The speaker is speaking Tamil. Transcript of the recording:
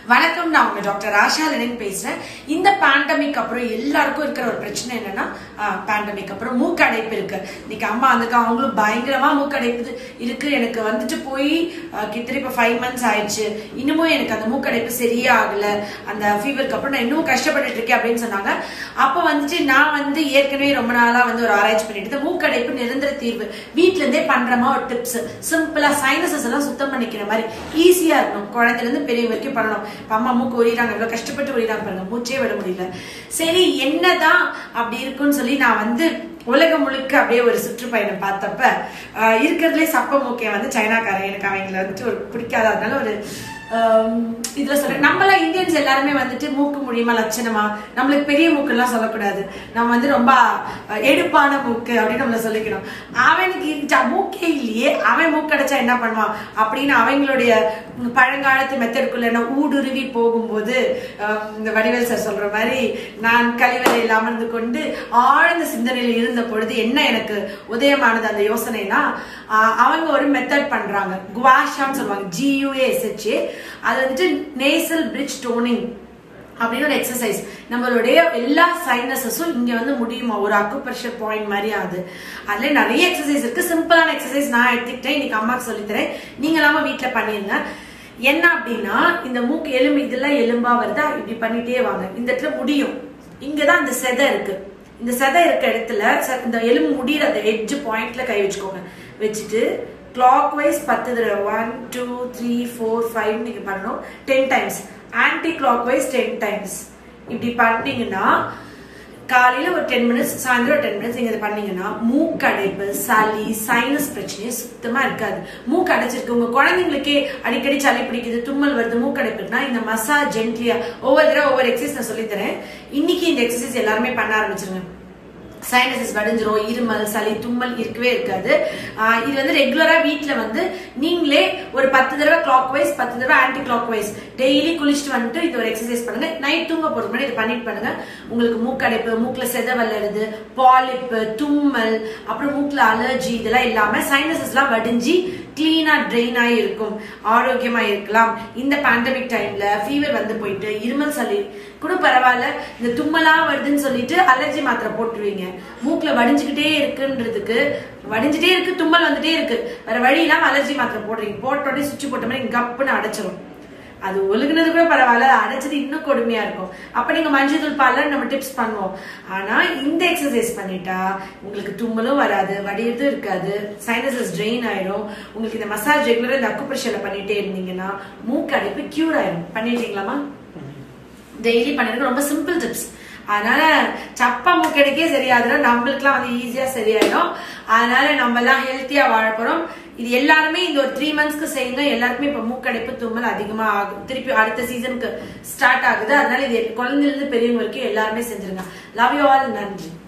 வணக்கம் நான் உங்க டாக்டர் ஆஷா லெனின் பேசுறேன் இந்த பேண்டமிக் அப்புறம் எல்லாருக்கும் இருக்கிற ஒரு பிரச்சனை என்னன்னா பேண்டமிக் அப்புறம் மூக்கடைப்பு இருக்கு இன்னைக்கு அம்மா அதுக்கு அவங்களும் பயங்கரமா மூக்கடைப்பு இருக்கு எனக்கு வந்துட்டு போய் அஹ், கிட்டத்தட்ட இப்ப ஃபைவ் மந்த்ஸ் ஆயிடுச்சு இன்னமும் எனக்கு அந்த மூக்கடைப்பு சரியே ஆகல அந்த ஃபீவருக்கு அப்புறம் நான் இன்னும் கஷ்டப்பட்டுட்டு இருக்கேன் அப்படின்னு சொன்னாங்க அப்ப வந்துட்டு நான் வந்து ஏற்கனவே ரொம்ப நாளா வந்து ஒரு ஆராய்ச்சி பண்ணிட்டு இருந்தேன். மூக்கடைப்பு நிரந்தர தீர்வு வீட்ல இருந்தே பண்றமா ஒரு டிப்ஸ் சிம்பிளா சைனசஸ் எல்லாம் சுத்தம் பண்ணிக்கிற மாதிரி ஈஸியா இருக்கணும் குழந்தைல இருந்து பெரிய வரைக்கும் பண்ணணும் இப்ப அம்மா மூக்கு உரிறாங்க இவ்வளவு கஷ்டப்பட்டு உரிறாங்க பாருங்க மூச்சே விட முடியல சரி என்னதான் அப்படி இருக்குன்னு சொல்லி நான் வந்து உலகம் முழுக்க அப்படியே ஒரு சுற்றுப்பயணம் பார்த்தப்ப ஆஹ், இருக்கிறதுலே சப்ப மூக்கை வந்து சைனாக்காரன் எனக்கு அவங்கள வந்துட்டு ஒரு பிடிக்காத அதனால ஒரு ஆம், இதுல சொல்றேன் நம்மள இந்தியன்ஸ் எல்லாருமே வந்துட்டு மூக்கு மூலியமா லட்சணமா நம்மளுக்கு பெரிய மூக்குலாம் சொல்லக்கூடாது நம்ம வந்து ரொம்ப அஹ், எடுப்பான மூக்கு அப்படின்னு நம்மள சொல்லிக்கணும் அவனுக்கு இருந்துச்சா மூக்கே இல்லையே அவன் மூக்கடைச்சா என்ன பண்ணுவான் அப்படின்னு அவங்களுடைய உம், பழங்காலத்து மெத்தடுக்குள்ள என்ன ஊடுருவி போகும்போது அஹ், இந்த வடிவேல் சார் சொல்ற மாதிரி நான் கழிவறையில் அமர்ந்து கொண்டு ஆழ்ந்த சிந்தனையில் இருந்த பொழுது என்ன எனக்கு உதயமானது அந்த யோசனைனா ஆஹ், அவங்க ஒரு மெத்தட் பண்றாங்க குவாஷான்னு சொல்லுவாங்க ஜியூஏஎஸ்ஹெச்ஏ அது வந்துட்டு நேசல் பிரிட்ஜ் டோனிங் அப்படின்னு ஒரு எக்ஸசைஸ் நம்மளுடைய எல்லா சைனஸஸும் இங்க வந்து முடியுமா ஒரு அக்குப்ரெஷர் பாயிண்ட் மாதிரி ஆகுது அதுல நிறைய எக்ஸசைஸ் இருக்கு சிம்பிளான எக்ஸசைஸ் நான் எடுத்துக்கிட்டேன் இன்னைக்கு அம்மாக்கு சொல்லித்தரேன் நீங்க எல்லாம வீட்ல பண்ணிருங்க என்ன அப்படின்னா இந்த மூக்கு எலும்பு இதெல்லாம் எலும்பா வருதா இப்படி பண்ணிட்டே வாங்க இந்த இடத்துல முடியும் இங்கதான் இந்த செதை இருக்கு இந்த செதை இருக்க இடத்துல ச- இந்த எலும்பு முடியிற அந்த எட்ஜ் பாயிண்ட்ல கை வச்சுக்கோங்க வச்சுட்டு கிளாக் வைஸ் பத்து தடவை one two three four five நீங்க பண்ணணும் ten times anticlockwise ten times இப்படி பண்ணீங்கன்னா காலையில ஒரு டென் மினிட்ஸ் சாயந்தரம் டென் மினிட்ஸ் நீங்க இதை பண்ணீங்கன்னா மூக்கடைப்பு சளி சைனஸ் பிரச்சனையே சுத்தமா இருக்காது மூக்கு அடைச்சிருக்கு உங்க குழந்தைங்களுக்கே அடிக்கடி சளி பிடிக்குது தும்மல் வருது மூக்கடைப்பு இருக்குன்னா இந்த மசாஜ் ஜென்ட்லியா ஒவ்வொரு தடவை ஒவ்வொரு எக்ஸசைஸ் நான் சொல்லித் தரேன் இன்னைக்கு இந்த எக்ஸசைஸ் எல்லாருமே பண்ண ஆரம்பிச்சிருங்க சைனசஸ் வடிஞ்சிரும் இருமல் சளி தும்மல் இருக்கவே இருக்காது ஆஹ் இது வந்து ரெகுலரா வீட்ல வந்து நீங்களே ஒரு பத்து தடவை கிளாக் வைஸ் பத்து தடவை ஆன்டி கிளாக் வைஸ் டெய்லி குளிச்சுட்டு வந்துட்டு இது ஒரு எக்ஸசைஸ் பண்ணுங்க நைட் தூங்க போறது முன்னாடி இது பண்ணிட்டு பண்ணுங்க உங்களுக்கு மூக்கடைப்பு மூக்குல செத வளருது பாலிப்பு தும்மல் அப்புறம் மூக்குல அலர்ஜி இதெல்லாம் இல்லாம சைனசஸ் எல்லாம் வடிஞ்சு கிளீனா ட்ரெயின் ஆகி இருக்கும் ஆரோக்கியமா இருக்கலாம் இந்த பேண்டமிக் டைம்ல ஃபீவர் வந்து போயிட்டு இருமல் சளி கூட பரவாயில்ல இந்த தும்மலா வருதுன்னு சொல்லிட்டு அலர்ஜி மாத்திரை போட்டுருவீங்க மூக்குல வடிஞ்சுக்கிட்டே இருக்குன்றதுக்கு வடிஞ்சுட்டே இருக்கு தும்மல் வந்துட்டே இருக்கு வேற வழி இல்லாம அலர்ஜி மாத்திரை போடுறீங்க போட்ட உடனே சுவிட்ச் போட்ட மாதிரி கப்புன்னு அடைச்சிரும் அது ஒழுகுனது கூட பரவாயில்ல அடைச்சது இன்னும் கொடுமையா இருக்கும் அப்ப நீங்க மஞ்சள் தூள் பால்ல நம்ம டிப்ஸ் பண்ணுவோம் ஆனா இந்த எக்ஸசைஸ் பண்ணிட்டா உங்களுக்கு தும்மலும் வராது வடியதும் இருக்காது சைனசஸ் ட்ரெயின் ஆயிடும் உங்களுக்கு இந்த மசாஜ் ரெகுலரா இந்த அக்குப்ரெஷர்ல பண்ணிட்டே இருந்தீங்கன்னா மூக்கு அடைப்பு கியூர் ஆயிடும் பண்ணிட்டீங்களாமா டெய்லி பண்ணிருக்க ரொம்ப சிம்பிள் டிப்ஸ் அதனால சப்பா மூக்கடிக்கே சரியாதுன்னா நம்மளுக்குலாம் வந்து ஈஸியா சரியாயிடும் அதனால நம்ம எல்லாம் ஹெல்த்தியா வாழ போறோம் இது எல்லாருமே இந்த ஒரு த்ரீ மந்த்ஸ்க்கு செய்யுங்க எல்லாருக்குமே இப்ப மூக்கடைப்பு தும்மல் அதிகமா ஆகும் திருப்பி அடுத்த சீசனுக்கு ஸ்டார்ட் ஆகுது அதனால இது குழந்தைல இருந்து பெரியவங்க வரைக்கும் எல்லாருமே செஞ்சிருங்க லவ் யூ ஆல் நன்றி